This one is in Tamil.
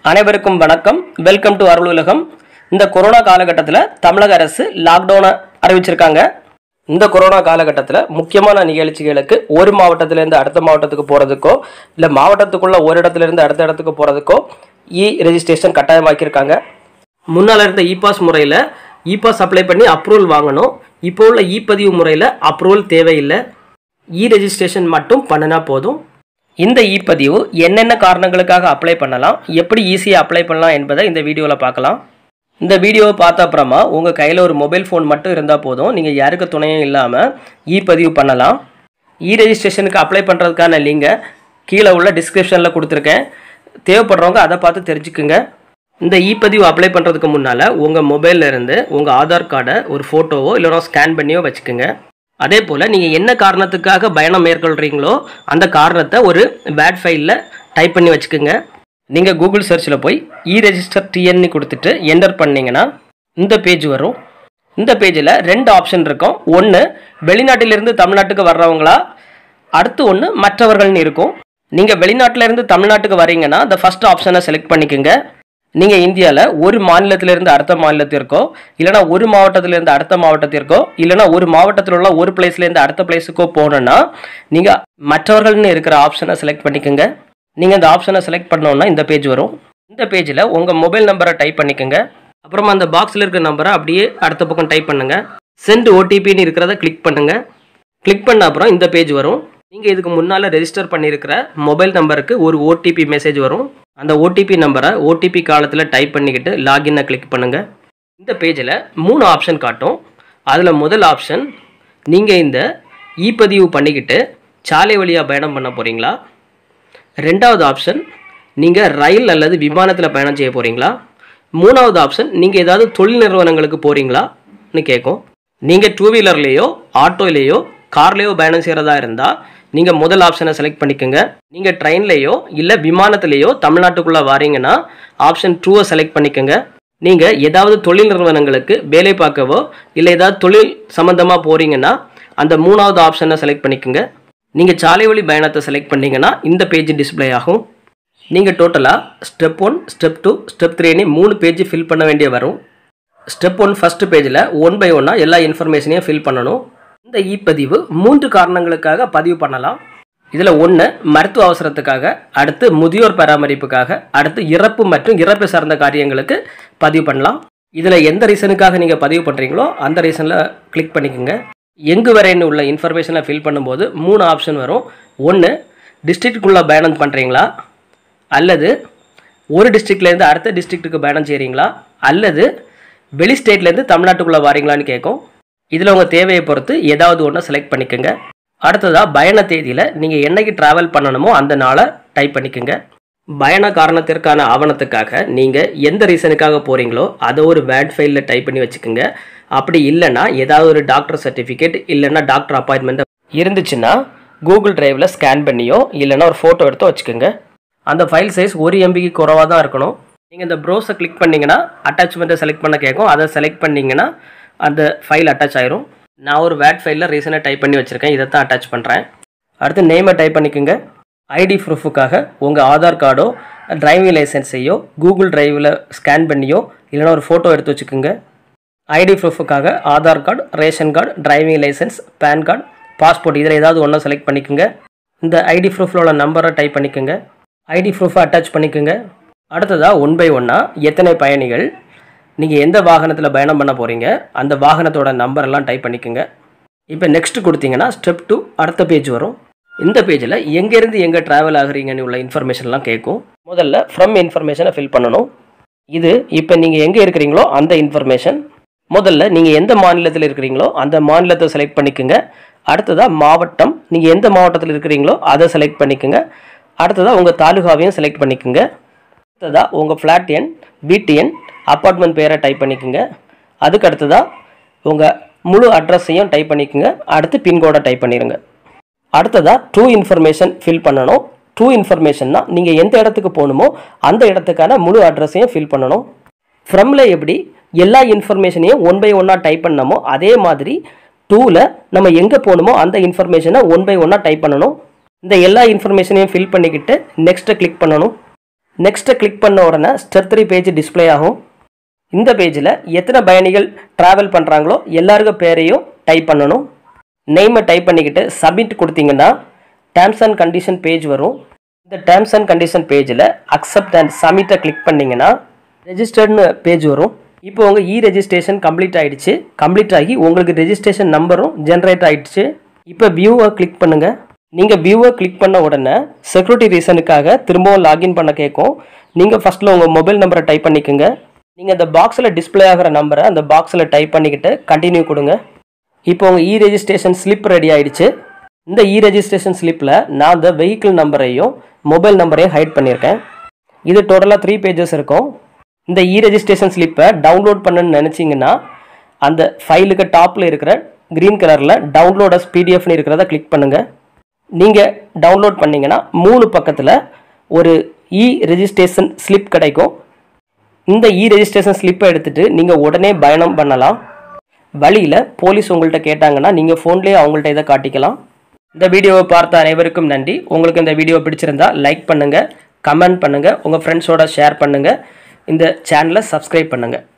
அனைவருக்கும் வணக்கம் வெல்கம் டு அருள் உலகம் இந்த கொரோனா காலகட்டத்தில் தமிழக அரசு லாக்டவுனை அறிவிச்சிருக்காங்க இந்த கொரோனா காலகட்டத்தில் முக்கியமான நிகழ்ச்சிகளுக்கு ஒரு மாவட்டத்திலேருந்து அடுத்த மாவட்டத்துக்கு போகிறதுக்கோ இல்லை மாவட்டத்துக்குள்ள ஒரு இடத்துலேருந்து அடுத்த இடத்துக்கு போகிறதுக்கோ இ ரெஜிஸ்ட்ரேஷன் கட்டாயமாக்கியிருக்காங்க முன்னால் இருந்த இ பாஸ் முறையில் இ பாஸ் அப்ளை பண்ணி அப்ரூவல் வாங்கணும் இப்போ உள்ள இ பதிவு முறையில் அப்ரூவல் தேவையில்லை இ ரெஜிஸ்ட்ரேஷன் மட்டும் பண்ணினா போதும் இந்த இ பதிவு என்னென்ன காரணங்களுக்காக அப்ளை பண்ணலாம் எப்படி ஈஸியாக அப்ளை பண்ணலாம் என்பதை இந்த வீடியோவில் பார்க்கலாம் இந்த வீடியோவை பார்த்த அப்புறமா உங்கள் கையில் ஒரு மொபைல் ஃபோன் மட்டும் இருந்தால் போதும் நீங்கள் யாருக்கு துணையும் இல்லாமல் இ பதிவு பண்ணலாம் இ ரெஜிஸ்ட்ரேஷனுக்கு அப்ளை பண்ணுறதுக்கான லிங்கை கீழே உள்ள டிஸ்கிரிப்ஷனில் கொடுத்துருக்கேன் தேவைப்படுறவங்க அதை பார்த்து தெரிஞ்சுக்குங்க இந்த இ பதிவு அப்ளை பண்ணுறதுக்கு முன்னால் உங்கள் மொபைல்ல இருந்து உங்கள் ஆதார் கார்டை ஒரு ஃபோட்டோவோ இல்லைனா ஸ்கேன் பண்ணியோ வச்சுக்கோங்க அதே போல் நீங்கள் என்ன காரணத்துக்காக பயணம் மேற்கொள்கிறீங்களோ அந்த காரணத்தை ஒரு பேட் ஃபைலில் டைப் பண்ணி வச்சுக்கோங்க நீங்கள் கூகுள் சர்ச்சில் போய் இ ரெஜிஸ்டர் டிஎன்னு கொடுத்துட்டு என்டர் பண்ணீங்கன்னா இந்த பேஜ் வரும் இந்த பேஜில் ரெண்டு ஆப்ஷன் இருக்கும் ஒன்று வெளிநாட்டிலிருந்து தமிழ்நாட்டுக்கு வர்றவங்களா அடுத்து ஒன்று மற்றவர்கள்னு இருக்கும் நீங்கள் வெளிநாட்டிலேருந்து தமிழ்நாட்டுக்கு வரீங்கன்னா இந்த ஃபஸ்ட் ஆப்ஷனை செலக்ட் பண்ணிக்கோங்க நீங்கள் இந்தியாவில் ஒரு மாநிலத்திலிருந்து அடுத்த மாநிலத்திற்கோ இல்லைனா ஒரு மாவட்டத்திலிருந்து அடுத்த மாவட்டத்திற்கோ இல்லைனா ஒரு மாவட்டத்தில் உள்ள ஒரு பிளேஸ்லேருந்து அடுத்த பிளேஸுக்கோ போகணுன்னா நீங்கள் மற்றவர்கள்னு இருக்கிற ஆப்ஷனை செலக்ட் பண்ணிக்கோங்க நீங்கள் இந்த ஆப்ஷனை செலக்ட் பண்ணோன்னா இந்த பேஜ் வரும் இந்த பேஜில் உங்கள் மொபைல் நம்பரை டைப் பண்ணிக்கோங்க அப்புறமா அந்த பாக்ஸில் இருக்கிற நம்பரை அப்படியே அடுத்த பக்கம் டைப் பண்ணுங்கள் சென்ட் ஓடிபின்னு இருக்கிறத கிளிக் பண்ணுங்கள் கிளிக் பண்ண அப்புறம் இந்த பேஜ் வரும் நீங்கள் இதுக்கு முன்னால் ரெஜிஸ்டர் பண்ணியிருக்கிற மொபைல் நம்பருக்கு ஒரு ஓடிபி மெசேஜ் வரும் அந்த ஓடிபி நம்பரை ஓடிபி காலத்தில் டைப் பண்ணிக்கிட்டு லாகின்னை கிளிக் பண்ணுங்கள் இந்த பேஜில் மூணு ஆப்ஷன் காட்டும் அதில் முதல் ஆப்ஷன் நீங்கள் இந்த இ பதிவு பண்ணிக்கிட்டு சாலை வழியாக பயணம் பண்ண போகிறீங்களா ரெண்டாவது ஆப்ஷன் நீங்கள் ரயில் அல்லது விமானத்தில் பயணம் செய்ய போகிறீங்களா மூணாவது ஆப்ஷன் நீங்கள் ஏதாவது தொழில் நிறுவனங்களுக்கு போகிறீங்களான்னு கேட்கும் நீங்கள் டூ வீலர்லேயோ ஆட்டோலேயோ கார்லேயோ பயணம் செய்கிறதா இருந்தால் நீங்கள் முதல் ஆப்ஷனை செலக்ட் பண்ணிக்கோங்க நீங்கள் ட்ரெயின்லேயோ இல்லை விமானத்துலேயோ தமிழ்நாட்டுக்குள்ளே வாரீங்கன்னா ஆப்ஷன் டூவை செலக்ட் பண்ணிக்கோங்க நீங்கள் ஏதாவது தொழில் நிறுவனங்களுக்கு வேலை பார்க்கவோ இல்லை ஏதாவது தொழில் சம்மந்தமாக போகிறீங்கன்னா அந்த மூணாவது ஆப்ஷனை செலக்ட் பண்ணிக்கோங்க நீங்கள் சாலை வழி பயணத்தை செலக்ட் பண்ணீங்கன்னா இந்த பேஜ் டிஸ்ப்ளே ஆகும் நீங்கள் டோட்டலாக step one step two step த்ரீன்னு மூணு பேஜ் ஃபில் பண்ண வேண்டிய வரும் ஸ்டெப் ஒன் ஃபஸ்ட்டு பேஜில் ஒன் பை ஒன்னாக எல்லா இன்ஃபர்மேஷனையும் ஃபில் பண்ணணும் இந்த இ பதிவு மூன்று காரணங்களுக்காக பதிவு பண்ணலாம் இதில் ஒன்று மருத்துவ அவசரத்துக்காக அடுத்து முதியோர் பராமரிப்புக்காக அடுத்து இறப்பு மற்றும் இறப்பு சார்ந்த காரியங்களுக்கு பதிவு பண்ணலாம் இதில் எந்த ரீசனுக்காக நீங்கள் பதிவு பண்ணுறீங்களோ அந்த ரீசனில் கிளிக் பண்ணிக்கோங்க எங்கு வரைன்னு உள்ள இன்ஃபர்மேஷனை ஃபில் பண்ணும்போது மூணு ஆப்ஷன் வரும் ஒன்று டிஸ்ட்ரிக்டுக்குள்ளே பயணம் பண்ணுறீங்களா அல்லது ஒரு டிஸ்ட்ரிக்ட்லேருந்து அடுத்த டிஸ்ட்ரிக்ட்டுக்கு பயணம் செய்கிறீங்களா அல்லது வெளி ஸ்டேட்லேருந்து தமிழ்நாட்டுக்குள்ளே வாரீங்களான்னு கேட்கும் இதில் உங்கள் தேவையை பொறுத்து ஏதாவது ஒன்று செலக்ட் பண்ணிக்கோங்க அடுத்ததாக பயண தேதியில் நீங்கள் என்னைக்கு ட்ராவல் பண்ணணுமோ அந்த நாளை டைப் பண்ணிக்கோங்க பயண காரணத்திற்கான ஆவணத்துக்காக நீங்கள் எந்த ரீசனுக்காக போகிறீங்களோ அதை ஒரு வேட் ஃபைலில் டைப் பண்ணி வச்சுக்கோங்க அப்படி இல்லைன்னா ஏதாவது ஒரு டாக்டர் சர்டிஃபிகேட் இல்லைன்னா டாக்டர் அப்பாயின்மெண்ட் இருந்துச்சுன்னா கூகுள் டிரைவில் ஸ்கேன் பண்ணியோ இல்லைன்னா ஒரு ஃபோட்டோ எடுத்து வச்சுக்கோங்க அந்த ஃபைல் சைஸ் ஒரு எம்பிக்கு குறவாக தான் இருக்கணும் நீங்கள் இந்த ப்ரோஸை கிளிக் பண்ணிங்கன்னா அட்டாச்மெண்ட்டை செலக்ட் பண்ண கேட்கும் அதை செலக்ட் பண்ணிங்கன்னா அந்த ஃபைல் அட்டாச் ஆயிரும் நான் ஒரு வேட் ஃபைலில் ரீசனாக டைப் பண்ணி வச்சுருக்கேன் இதை தான் அட்டாச் பண்ணுறேன் அடுத்து நேமை டைப் பண்ணிக்கோங்க ஐடி ப்ரூஃபுக்காக உங்கள் ஆதார் கார்டோ டிரைவிங் லைசன்ஸையோ கூகுள் டிரைவில் ஸ்கேன் பண்ணியோ இல்லைனா ஒரு ஃபோட்டோ எடுத்து வச்சுக்கோங்க ஐடி ப்ரூஃபுக்காக Aadhaar card ration card driving license PAN card passport இதில் ஏதாவது ஒன்று செலக்ட் பண்ணிக்கோங்க இந்த ஐடி ப்ரூஃபில் உள்ள நம்பரை டைப் பண்ணிக்கோங்க ஐடி ப்ரூஃபை அட்டாச் பண்ணிக்கோங்க அடுத்ததாக ஒன் பை ஒன்னாக எத்தனை பயணிகள் நீங்கள் எந்த வாகனத்தில் பயணம் பண்ண போகிறீங்க அந்த வாகனத்தோட நம்பரெல்லாம் டைப் பண்ணிக்கோங்க இப்போ நெக்ஸ்ட் கொடுத்தீங்கன்னா ஸ்டெப் டூ அடுத்த பேஜ் வரும் இந்த பேஜில் எங்கேருந்து எங்கே ட்ராவல் ஆகுறீங்கன்னு உள்ள இன்ஃபர்மேஷன்லாம் கேட்கும் முதல்ல ஃப்ரம் இன்ஃபர்மேஷனை ஃபில் பண்ணணும் இது இப்போ நீங்கள் எங்கே இருக்கிறீங்களோ அந்த இன்ஃபர்மேஷன் முதல்ல நீங்கள் எந்த மாநிலத்தில் இருக்கிறீங்களோ அந்த மாநிலத்தை செலக்ட் பண்ணிக்கோங்க அடுத்ததாக மாவட்டம் நீங்கள் எந்த மாவட்டத்தில் இருக்கிறீங்களோ அதை செலக்ட் பண்ணிக்கோங்க அடுத்ததாக உங்கள் தாலுகாவையும் செலக்ட் பண்ணிக்கோங்க அடுத்ததாக உங்கள் ஃப்ளாட் எண் வீட்டு எண் அப்பார்ட்மெண்ட் பேரை டைப் பண்ணிக்கோங்க அதுக்கு அடுத்ததாக உங்கள் முழு அட்ரஸையும் டைப் பண்ணிக்கோங்க அடுத்து பின்கோடை டைப் பண்ணிடுங்க அடுத்ததாக ட்ரூ இன்ஃபர்மேஷன் ஃபில் பண்ணணும் ட்ரூ இன்ஃபர்மேஷன்னா நீங்கள் எந்த இடத்துக்கு போகணுமோ அந்த இடத்துக்கான முழு அட்ரஸையும் ஃபில் பண்ணணும் ஃப்ரம்ல எப்படி எல்லா இன்ஃபர்மேஷனையும் ஒன் பை ஒன்னாக டைப் பண்ணமோ அதே மாதிரி டூவில் நம்ம எங்கே போகணுமோ அந்த இன்ஃபர்மேஷனை ஒன் பை ஒன்னாக டைப் பண்ணணும் இந்த எல்லா இன்ஃபர்மேஷனையும் ஃபில் பண்ணிக்கிட்டு நெக்ஸ்ட்டை கிளிக் பண்ணணும் நெக்ஸ்ட்டை கிளிக் பண்ண உடனே ஸ்டெப் த்ரீ பேஜ் டிஸ்ப்ளே ஆகும் இந்த பேஜில் எத்தனை பயணிகள் ட்ராவல் பண்ணுறாங்களோ எல்லாருக்கும் பேரையும் டைப் பண்ணணும் நெய்மை டைப் பண்ணிக்கிட்டு சப்மிட் கொடுத்தீங்கன்னா டேர்ம்ஸ் அண்ட் கண்டிஷன் பேஜ் வரும் இந்த டேர்ம்ஸ் அண்ட் கண்டிஷன் பேஜில் அக்செப்ட் அண்ட் சப்மிட்டை கிளிக் பண்ணிங்கன்னா ரெஜிஸ்டர்ட்னு பேஜ் வரும் இப்போ உங்கள் இ ரெஜிஸ்ட்ரேஷன் கம்ப்ளீட் ஆயிடுச்சு கம்ப்ளீட் ஆகி உங்களுக்கு ரெஜிஸ்ட்ரேஷன் நம்பரும் ஜென்ரேட் ஆயிடுச்சு இப்போ வியூவை கிளிக் பண்ணுங்கள் நீங்கள் வியூவை கிளிக் பண்ண உடனே செக்யூரிட்டி ரீசனுக்காக திரும்பவும் லாகின் பண்ண கேட்கும் நீங்கள் ஃபஸ்ட்டில் உங்கள் மொபைல் நம்பரை டைப் பண்ணிக்கோங்க நீங்கள் இந்த பாக்ஸில் டிஸ்ப்ளே ஆகிற நம்பரை அந்த பாக்ஸில் டைப் பண்ணிக்கிட்டு கண்டினியூ கொடுங்க இப்போ உங்கள் இ ரெஜிஸ்ட்ரேஷன் ஸ்லிப் ரெடி ஆயிடுச்சு இந்த இ ரெஜிஸ்ட்ரேஷன் ஸ்லிப்பில் நான் இந்த வெஹிக்கிள் நம்பரையும் மொபைல் நம்பரையும் ஹைட் பண்ணியிருக்கேன் இது டோட்டலாக த்ரீ பேஜஸ் இருக்கும் இந்த இ ரெஜிஸ்ட்ரேஷன் ஸ்லிப்பை டவுன்லோட் பண்ணணும்னு நினச்சிங்கன்னா அந்த ஃபைலுக்கு டாப்பில் இருக்கிற க்ரீன் கலரில் டவுன்லோட் அஸ் பிடிஎஃப்னு இருக்கிறத கிளிக் பண்ணுங்கள் நீங்கள் டவுன்லோட் பண்ணிங்கன்னா மூணு பக்கத்தில் ஒரு இ ரெஜிஸ்ட்ரேஷன் ஸ்லிப் கிடைக்கும் இந்த இ ரெஜிஸ்ட்ரேஷன் ஸ்லிப்பை எடுத்துகிட்டு நீங்கள் உடனே பயணம் பண்ணலாம் வழியில் போலீஸ் உங்கள்கிட்ட கேட்டாங்கன்னா நீங்கள் ஃபோன்லேயே அவங்கள்ட்ட இதை காட்டிக்கலாம் இந்த வீடியோவை பார்த்த அனைவருக்கும் நன்றி உங்களுக்கு இந்த வீடியோ பிடிச்சிருந்தா லைக் பண்ணுங்கள் கமெண்ட் பண்ணுங்கள் உங்கள் ஃப்ரெண்ட்ஸோட ஷேர் பண்ணுங்கள் இந்த சேனலை சப்ஸ்கிரைப் பண்ணுங்கள்